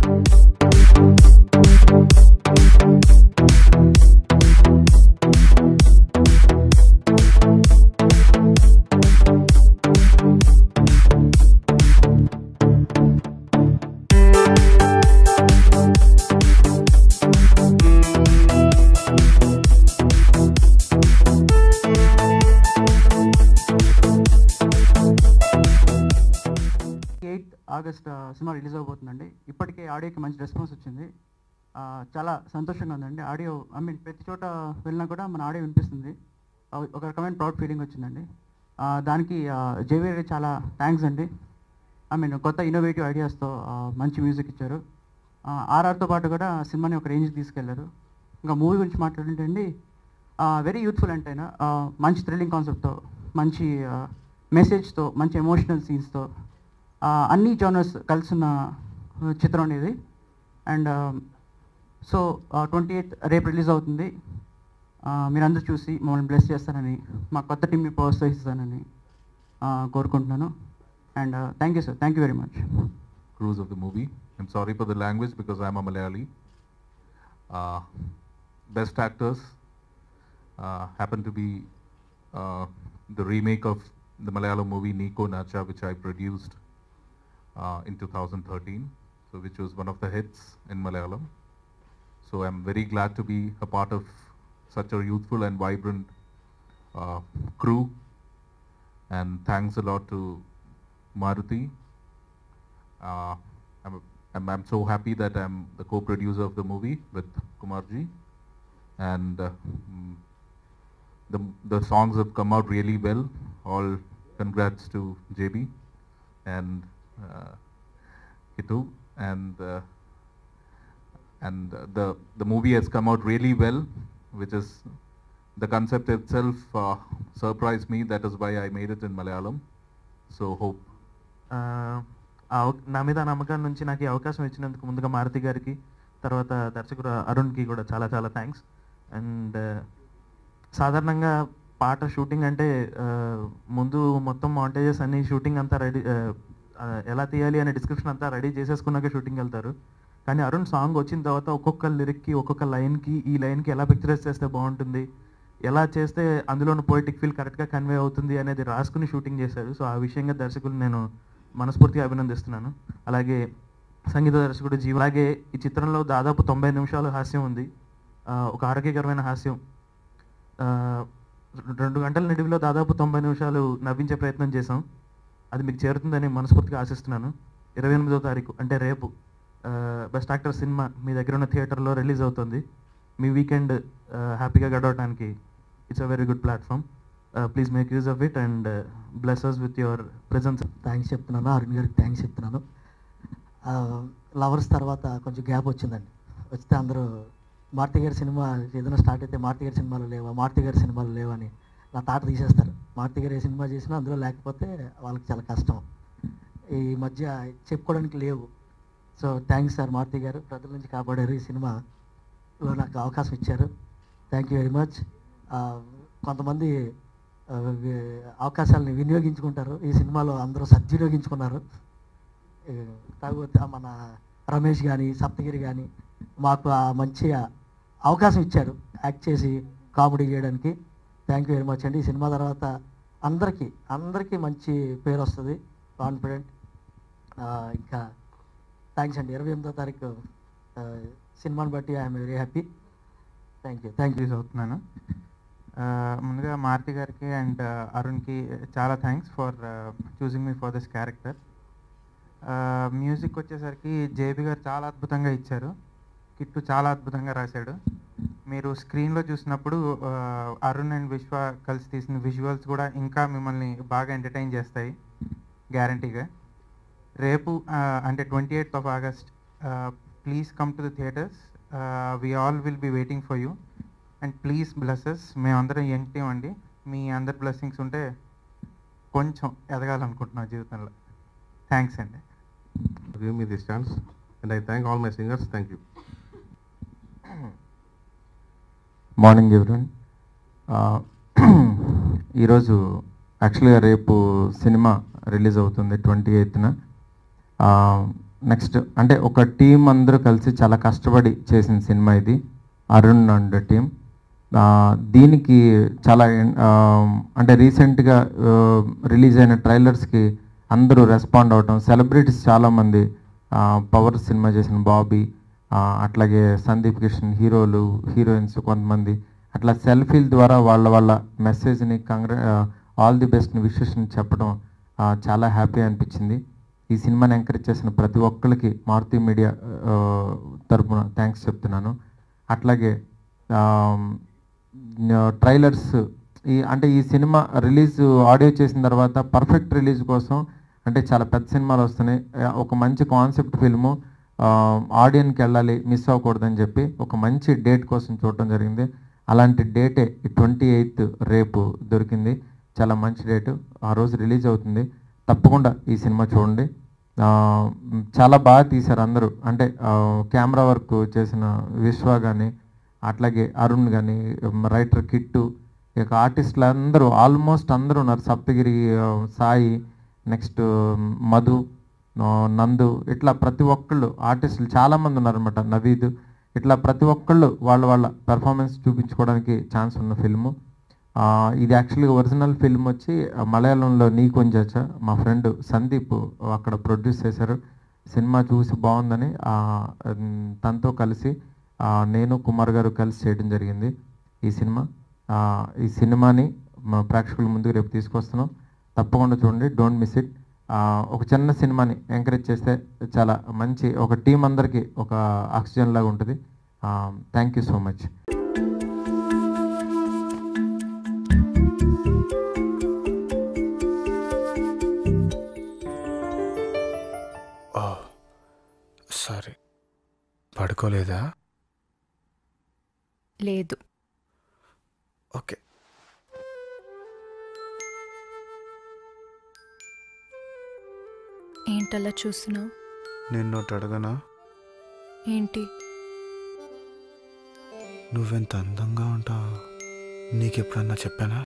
Eighth August cinema release అవబోతుందండి ఇప్పటికే ఆడియోకి మంచి రెస్పాన్స్ వచ్చింది ఆ, చాలా సంతోషంగా ఉందండి ఆడియో ఐ మీన్ ప్రతి చోట వెళ్ళినా కూడా మన ఆడియో వినిపిస్తుంది ఆ, ఒక రకమైన ప్రౌడ్ ఫీలింగ్ వచ్చిందండి ఆ, దానికి జేవీఆర్ చాలా థ్యాంక్స్ అండి ఐ మీన్ కొత్త ఇన్నోవేటివ్ ఐడియాస్తో మంచి మ్యూజిక్ ఇచ్చారు ఆర్ఆర్తో పాటు కూడా సినిమాని ఒక రేంజ్కి తీసుకెళ్లారు ఇంకా మూవీ గురించి మాట్లాడుతుంటే అండి వెరీ యూత్ఫుల్ అంటే ఆయన ఆ, మంచి థ్రిల్లింగ్ కాన్సెప్ట్తో మంచి మెసేజ్తో మంచి ఎమోషనల్ సీన్స్తో అన్ని జానర్స్ కలిసిన చిత్రం అనేది అండ్ సో ట్వంటీ ఎయిత్ రేపు రిలీజ్ అవుతుంది ఆ, మీరందరూ చూసి మమ్మల్ని బ్లెస్ చేస్తారని మా కొత్త టీంని ప్రోత్సహిస్తానని ఆ, కోరుకుంటున్నాను and thank you sir thank you very much cruise of the movie. I'm sorry for the language because I'm a Malayali. Uh, best actors uh, happen to be uh, the remake of the Malayalam movie Nico Nacha, which I produced uh, in 2013, so which was one of the hits in Malayalam. So I'm very glad to be a part of such a youthful and vibrant uh, crew. And thanks a lot to Maruti uh, I'm, I'm, I'm so happy that I'm the co-producer of the movie with Kumarji, and uh, mm, the the songs have come out really well. All congrats to JB and uh, Hitu, and uh, and uh, the the movie has come out really well, which is the concept itself uh, surprised me. That is why I made it in Malayalam. So hope ఆ, ఆ అవ- నా మీద నమ్మకం నుంచి నాకు ఈ అవకాశం ఇచ్చినందుకు ముందుగా మారుతి గారికి తర్వాత దర్శకుడు అరుణ్కి కూడా చాలా చాలా థ్యాంక్స్ అండ్ సాధారణంగా పాట షూటింగ్ అంటే ఆ, ముందు మొత్తం మాంటేజెస్ అన్ని షూటింగ్ అంతా రెడీ ఎలా తీయాలి అనే డిస్క్రిప్షన్ అంతా రెడీ చేసేసుకున్నాక షూటింగ్ వెళ్తారు కానీ అరుణ్ సాంగ్ వచ్చిన తర్వాత ఒక్కొక్క లిరిక్కి ఒక్కొక్క లైన్కి ఈ లైన్కి ఎలా పిక్చరైజ్ చేస్తే బాగుంటుంది ఎలా చేస్తే అందులోని పోయిటిక్ ఫీల్ కరెక్ట్గా కన్వే అవుతుంది అనేది రాసుకుని షూటింగ్ చేశారు సో ఆ విషయంగా దర్శకులు నేను మనస్ఫూర్తిగా అభినందిస్తున్నాను అలాగే సంగీత దర్శకుడు జీవ అలాగే ఈ చిత్రంలో దాదాపు తొంభై నిమిషాలు హాస్యం ఉంది ఆ, ఒక ఆరోగ్యకరమైన హాస్యం ఆ, రెండు గంటల నిడివిలో దాదాపు తొంభై నిమిషాలు నవ్వించే ప్రయత్నం చేశాం అది మీకు చేరుతుందని మనస్ఫూర్తిగా ఆశిస్తున్నాను ఇరవై ఎనిమిదో తారీఖు అంటే రేపు బెస్ట్ యాక్టర్ సినిమా మీ దగ్గర ఉన్న థియేటర్లో రిలీజ్ అవుతుంది మీ వీకెండ్ హ్యాపీగా గడవడానికి it's a very good platform please make use of it and blesses with your presence thanks చెప్తున్నాను అరుణ్ గారికి థ్యాంక్స్ చెప్తున్నాను లవర్స్ తర్వాత కొంచెం గ్యాప్ వచ్చిందండి వస్తే అందరూ మార్తి గారి సినిమా ఏదైనా స్టార్ట్ అయితే మార్తి గారి సినిమాలు లేవా మార్తి గారి సినిమాలు లేవని నా తాట తీసేస్తారు మార్తి గారు ఏ సినిమా చేసినా అందులో లేకపోతే వాళ్ళకి చాలా కష్టం ఈ మధ్య చెప్పుకోవడానికి లేవు సో థ్యాంక్స్ సార్ మార్తి గారు ప్రజల నుంచి కాపాడారు ఈ సినిమాలో నాకు అవకాశం ఇచ్చారు థ్యాంక్ యూ వెరీ మచ్ కొంతమంది ఆ, వి- అవకాశాలని వినియోగించుకుంటారు ఈ సినిమాలో అందరూ సద్వినియోగించుకున్నారు ఏ, కాకపోతే ఆ మన రమేష్ కానీ సప్తగిరి కానీ మాకు ఆ మంచి అవకాశం ఇచ్చారు యాక్ట్ చేసి కామెడీ చేయడానికి థ్యాంక్ యూ వెరీ మచ్ అండి ఈ సినిమా తర్వాత అందరికీ అందరికీ మంచి పేరు వస్తుంది కాన్ఫిడెంట్ ఇంకా థ్యాంక్స్ అండి ఇరవై ఎనిమిదో తారీఖు ఆ, సినిమాని బట్టి I'm very happy thank you thank you release అవుతున్నాను ఆ, ముందుగా మారుతి గారికి అండ్ అరుణ్కి చాలా thanks for choosing me for this character music వచ్చేసరికి జేబీ గారు చాలా అద్భుతంగా ఇచ్చారు కిట్టు చాలా అద్భుతంగా రాశాడు మీరు స్క్రీన్లో చూసినప్పుడు ఆ, అరుణ్ అండ్ విశ్వ కలిసి తీసిన విజువల్స్ కూడా ఇంకా మిమ్మల్ని బాగా ఎంటర్టైన్ చేస్తాయి గ్యారంటీగా రేపు ఆ, అంటే twenty eighth of August please come to the theatres we all will be waiting for you and please blesses మేమందరం యంగ్ టీం అండి మీ అందరి బ్లెస్సింగ్స్ ఉంటే కొంచెం ఎదగాలనుకుంటున్నాం జీవితంలో థ్యాంక్స్ అండి give me this chance and I thank all my singers. Thank you. Morning everyone ఈరోజు యాక్చువల్గా రేపు సినిమా రిలీజ్ అవుతుంది ట్వంటీ ఎయిత్న నెక్స్ట్ అంటే ఒక టీం అందరూ కలిసి చాలా కష్టపడి చేసిన సినిమా ఇది అరుణ్ అండ్ టీం దీనికి చాలా ఆ, అంటే రీసెంట్గా రిలీజ్ అయిన ట్రైలర్స్కి అందరూ రెస్పాండ్ అవటం సెలబ్రిటీస్ చాలామంది పవర్ సినిమా చేసిన బాబీ ఆ, అట్లాగే సందీప్ కిషన్ హీరోలు హీరోయిన్స్ కొంతమంది అట్లా సెల్ఫీల ద్వారా వాళ్ళ వాళ్ళ మెసేజ్ని కంగ్రా ఆల్ ది బెస్ట్ విషెస్ని చెప్పడం ఆ, చాలా హ్యాపీ అనిపించింది ఈ సినిమాని ఎంకరేజ్ చేసిన ప్రతి ఒక్కరికి మారుతి మీడియా ఆ, తరపున థ్యాంక్స్ చెప్తున్నాను అట్లాగే ట్రైలర్స్ ఈ అంటే ఈ సినిమా రిలీజ్ ఆడియో చేసిన తర్వాత పర్ఫెక్ట్ రిలీజ్ కోసం అంటే చాలా పెద్ద సినిమాలు వస్తున్నాయి ఆ, ఒక మంచి కాన్సెప్ట్ ఫిల్ము ఆడియన్కి వెళ్ళాలి మిస్ అవ్వకూడదని చెప్పి ఒక మంచి డేట్ కోసం చూడటం జరిగింది అలాంటి డేటే ట్వంటీ ఎయిత్ రేపు దొరికింది చాలా మంచి డేటు ఆ రోజు రిలీజ్ అవుతుంది తప్పకుండా ఈ సినిమా చూడండి ఆ, చాలా బాగా తీశారు అందరూ అంటే కెమెరా వర్క్ చేసిన విశ్వ కానీ అట్లాగే అరుణ్ కానీ రైటర్ కిట్టు ఇక ఆర్టిస్టులు అందరూ ఆల్మోస్ట్ అందరూ ఉన్నారు సప్తగిరి ఆ, సాయి నెక్స్ట్ మధు ఆ, నందు ఇట్లా ప్రతి ఒక్కళ్ళు ఆర్టిస్టులు చాలామంది ఉన్నారనమాట నవీద్ ఇట్లా ప్రతి ఒక్కళ్ళు వాళ్ళ వాళ్ళ పెర్ఫార్మెన్స్ చూపించుకోవడానికి ఛాన్స్ ఉన్న ఫిల్ము ఆ, ఇది యాక్చువల్గా ఒరిజినల్ ఫిల్మ్ వచ్చి ఆ, మలయాళంలో నీ కొంచెచ్చ మా ఫ్రెండ్ సందీప్ అక్కడ ప్రొడ్యూస్ చేశారు సినిమా చూసి బాగుందని ఆ, ఉమ్, తనతో కలిసి ఆ, నేను కుమార్ గారు కలిసి చేయడం జరిగింది ఈ సినిమా ఆ, ఈ సినిమాని మా ప్రేక్షకుల ముందుకు రేపు తీసుకొస్తున్నాం తప్పకుండా చూడండి డోంట్ మిస్ ఇట్ ఒక చిన్న సినిమాని ఎంకరేజ్ చేస్తే చాలా మంచి ఒక టీం అందరికీ ఒక ఆక్సిజన్ లాగా ఉంటుంది thank you so much oh sorry పడుకోలేదా లేదు ఓకే ఏంటలా చూస్తున్నావు నిన్నోటి అడగనా ఏంటి నువ్వెంత అందంగా ఉంటావు నీకెప్పుడన్నా చెప్పానా